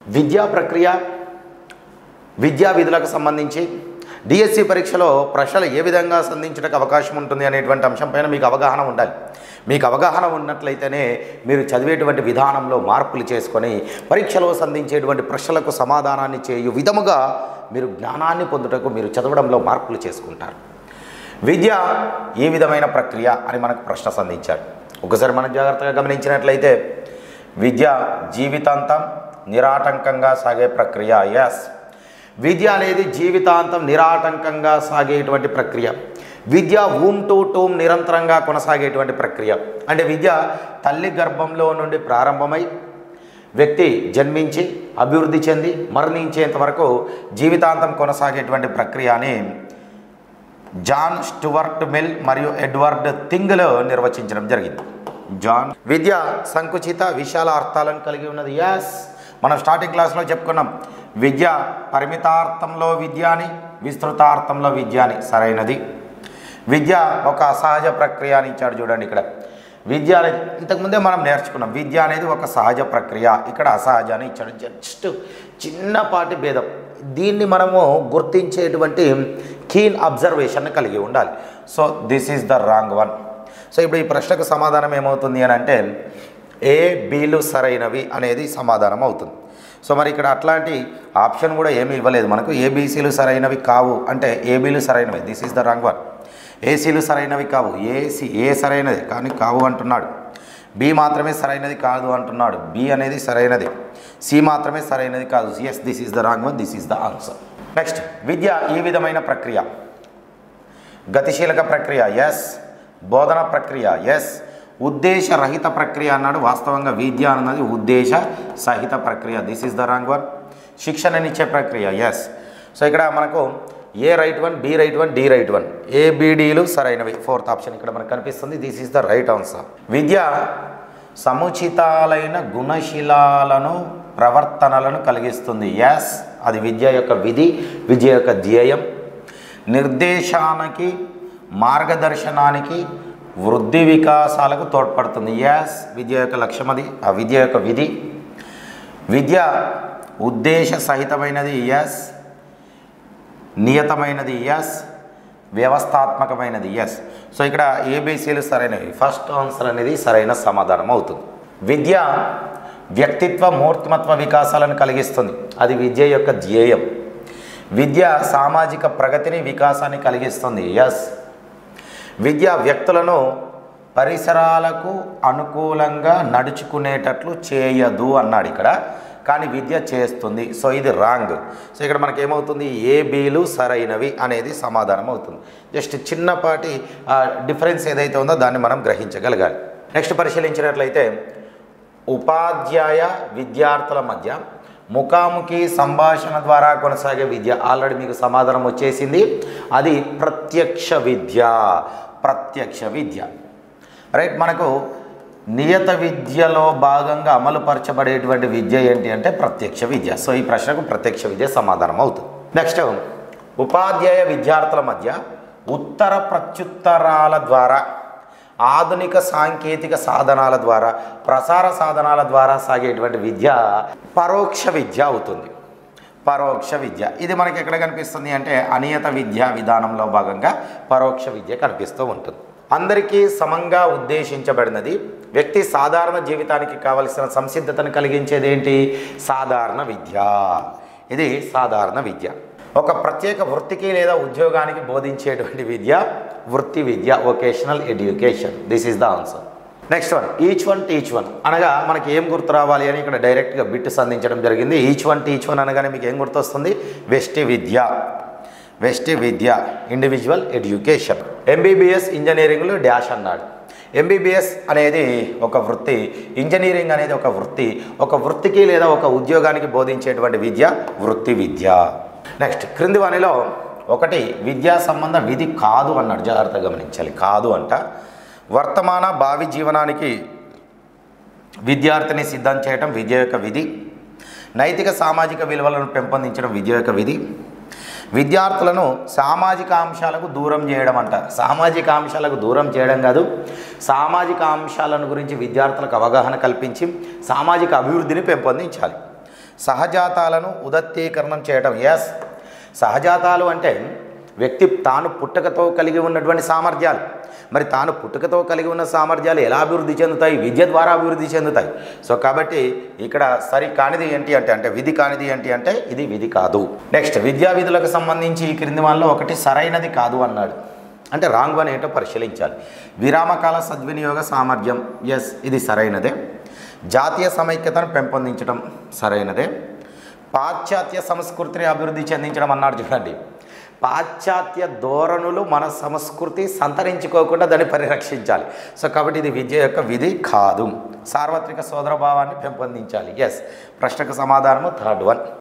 విద్యా ప్రక్రియ విద్యా విధులకు సంబంధించి డిఎస్సి పరీక్షలో ప్రశ్నలు ఏ విధంగా సంధించడానికి అవకాశం ఉంటుంది అనేటువంటి అంశం పైన మీకు అవగాహన ఉండాలి మీకు అవగాహన ఉన్నట్లయితేనే మీరు చదివేటువంటి విధానంలో మార్పులు చేసుకొని పరీక్షలో సంధించేటువంటి ప్రశ్నలకు సమాధానాన్ని చేయు విధముగా మీరు జ్ఞానాన్ని పొందుటకు మీరు చదవడంలో మార్పులు చేసుకుంటారు విద్య ఏ విధమైన ప్రక్రియ అని మనకు ప్రశ్న సంధించాడు ఒకసారి మనం జాగ్రత్తగా గమనించినట్లయితే విద్య జీవితాంతం నిరాటంకంగా సాగే ప్రక్రియ ఎస్ విద్య అనేది జీవితాంతం నిరాటంకంగా సాగేటువంటి ప్రక్రియ విద్య ఊమ్ టు టూమ్ నిరంతరంగా కొనసాగేటువంటి ప్రక్రియ అంటే విద్య తల్లి గర్భంలో నుండి ప్రారంభమై వ్యక్తి జన్మించి అభివృద్ధి చెంది మరణించేంత వరకు జీవితాంతం కొనసాగేటువంటి ప్రక్రియని జాన్ స్టువర్ట్ మిల్ మరియు ఎడ్వర్డ్ థింగ్లో నిర్వచించడం జరిగింది జాన్ విద్య సంకుచిత విశాల అర్థాలను కలిగి ఉన్నది యాస్ మనం స్టార్టింగ్ క్లాస్లో చెప్పుకున్నాం విద్య పరిమితార్థంలో విద్య అని విస్తృతార్థంలో విద్య అని సరైనది విద్య ఒక అసహజ ప్రక్రియ అని ఇచ్చాడు చూడండి ఇక్కడ విద్య అనేది ఇంతకుముందే మనం నేర్చుకున్నాం విద్య అనేది ఒక సహజ ప్రక్రియ ఇక్కడ అసహజ అని ఇచ్చాడు జస్ట్ చిన్నపాటి భేదం దీన్ని మనము గుర్తించేటువంటి కీన్ అబ్జర్వేషన్ కలిగి ఉండాలి so this is the wrong one so ఇప్పుడు ఈ ప్రశ్నకు సమాధానం ఏమవుతుంది అని అంటే ఏ బీలు సరైనవి అనేది సమాధానం అవుతుంది సో మరి ఇక్కడ అట్లాంటి ఆప్షన్ కూడా ఏమీ ఇవ్వలేదు మనకు ఏబీసీలు సరైనవి కావు అంటే ఏబీలు సరైనవి this is the wrong one ఏసీలు సరైనవి కావు ఏసీ ఏ సరైనది కానీ కావు అంటున్నాడు బి మాత్రమే సరైనది కాదు అంటున్నాడు బి అనేది సరైనది సి మాత్రమే సరైనది కాదు yes this is the wrong one this is the answer next విద్య ఈ విధమైన ప్రక్రియ గతిశీలక ప్రక్రియ ఎస్ బోధన ప్రక్రియ ఎస్ ఉద్దేశ రహిత ప్రక్రియ అన్నాడు వాస్తవంగా విద్య అన్నది ఉద్దేశ సహిత ప్రక్రియ this is the wrong one శిక్షణనిచ్చే ప్రక్రియ ఎస్ సో ఇక్కడ మనకు A right one B right one D right one A బీడీలు సరైనవి ఫోర్త్ ఆప్షన్ ఇక్కడ మనకు కనిపిస్తుంది this is the right answer విద్య సముచితాలైన గుణశీలాలను ప్రవర్తనలను కలిగిస్తుంది ఎస్ అది విద్య యొక్క విధి విద్య యొక్క ధ్యేయం నిర్దేశానికి మార్గదర్శనానికి వృద్ధి వికాసాలకు తోడ్పడుతుంది ఎస్ విద్య యొక్క లక్ష్యం అది ఆ విద్య యొక్క విధి విద్య ఉద్దేశ సహితమైనది ఎస్ నియతమైనది ఎస్ వ్యవస్థాత్మకమైనది ఎస్ సో ఇక్కడ ఏబీసీలు సరైనవి ఫస్ట్ ఆన్సర్ అనేది సరైన సమాధానం అవుతుంది విద్య వ్యక్తిత్వ మూర్తిమత్వ వికాసాలను కలిగిస్తుంది అది విద్య యొక్క ధ్యేయం విద్య సామాజిక ప్రగతిని వికాసాన్ని కలిగిస్తుంది ఎస్ విద్య వ్యక్తులను పరిసరాలకు అనుకూలంగా నడుచుకునేటట్లు చేయదు అన్నాడు ఇక్కడ కానీ విద్య చేస్తుంది సో ఇది రాంగ్ సో ఇక్కడ మనకి ఏమవుతుంది ఏ బీలు సరైనవి అనేది సమాధానం అవుతుంది జస్ట్ చిన్నపాటి డిఫరెన్స్ ఏదైతే ఉందో దాన్ని మనం గ్రహించగలగాలి నెక్స్ట్ పరిశీలించినట్లయితే ఉపాధ్యాయ విద్యార్థుల మధ్య ముఖాముఖి సంభాషణ ద్వారా కొనసాగే విద్య ఆల్రెడీ మీకు సమాధానం వచ్చేసింది అది ప్రత్యక్ష విద్య ప్రత్యక్ష విద్య రైట్ మనకు నియత విద్యలో భాగంగా అమలుపరచబడేటువంటి విద్య ఏంటి అంటే ప్రత్యక్ష విద్య సో ఈ ప్రశ్నకు ప్రత్యక్ష విద్య సమాధానం అవుతుంది నెక్స్ట్ ఉపాధ్యాయ విద్యార్థుల మధ్య ఉత్తర ప్రత్యుత్తరాల ద్వారా ఆధునిక సాంకేతిక సాధనాల ద్వారా ప్రసార సాధనాల ద్వారా సాగేటువంటి విద్య పరోక్ష విద్య అవుతుంది పరోక్ష విద్య ఇది మనకి ఎక్కడ కనిపిస్తుంది అంటే అనియత విద్యా విధానంలో భాగంగా పరోక్ష విద్య కనిపిస్తూ ఉంటుంది అందరికీ సమంగా ఉద్దేశించబడినది వ్యక్తి సాధారణ జీవితానికి కావలసిన సంసిద్ధతను కలిగించేది ఏంటి సాధారణ విద్య ఇది సాధారణ విద్య ఒక ప్రత్యేక వృత్తికి లేదా ఉద్యోగానికి బోధించేటువంటి విద్య వృత్తి విద్య vocational education this is the answer next one each one teach one అనగా మనకి ఏం గుర్తు రావాలి అని ఇక్కడ డైరెక్ట్గా బిట్ సంధించడం జరిగింది ఈచ్ వన్ టీచ్ వన్ అనగానే మీకు ఏం గుర్తొస్తుంది వెస్టి విద్య వెస్టి విద్య ఇండివిజువల్ ఎడ్యుకేషన్ ఎంబీబీఎస్ ఇంజనీరింగ్లో డాష్ అన్నాడు ఎంబీబీఎస్ అనేది ఒక వృత్తి ఇంజనీరింగ్ అనేది ఒక వృత్తి ఒక వృత్తికి లేదా ఒక ఉద్యోగానికి బోధించేటువంటి విద్య వృత్తి విద్య నెక్స్ట్ క్రింది వానిలో ఒకటి విద్యా సంబంధ విధి కాదు అన్నాడు జాగ్రత్తగా గమనించాలి కాదు అంట వర్తమాన భావి జీవనానికి విద్యార్థిని సిద్ధం చేయటం విద్య యొక్క విధి నైతిక సామాజిక విలువలను పెంపొందించడం విద్య యొక్క విధి విద్యార్థులను సామాజిక అంశాలకు దూరం చేయడం అంట సామాజిక అంశాలకు దూరం చేయడం కాదు సామాజిక అంశాలను గురించి విద్యార్థులకు అవగాహన కల్పించి సామాజిక అభివృద్ధిని పెంపొందించాలి సహజాతాలను ఉదత్తీకరణం చేయడం ఎస్ సహజాతాలు అంటే వ్యక్తి తాను పుట్టుకతో కలిగి ఉన్నటువంటి సామర్థ్యాలు మరి తాను పుట్టుకతో కలిగి ఉన్న సామర్థ్యాలు ఎలా అభివృద్ధి చెందుతాయి విద్య ద్వారా అభివృద్ధి చెందుతాయి సో కాబట్టి ఇక్కడ సరి కానిది ఏంటి అంటే అంటే విధి కానిది ఏంటి అంటే ఇది విధి కాదు నెక్స్ట్ విద్యా విధులకు సంబంధించి ఈ క్రింది వాళ్ళలో ఒకటి సరైనది కాదు అన్నాడు అంటే రాంగ్ వన్ ఏంటో పరిశీలించాలి విరామకాల సద్వినియోగ సామర్థ్యం ఎస్ ఇది సరైనదే జాతీయ సమైక్యతను పెంపొందించడం సరైనదే పాశ్చాత్య సంస్కృతిని అభివృద్ధి చెందించడం అన్నాడు చూడండి పాశ్చాత్య ధోరణులు మన సంస్కృతి సంతరించుకోకుండా దాన్ని పరిరక్షించాలి సో కాబట్టి ఇది విద్య యొక్క విధి కాదు సార్వత్రిక సోదరభావాన్ని పెంపొందించాలి ఎస్ ప్రశ్నకు సమాధానము థర్డ్ వన్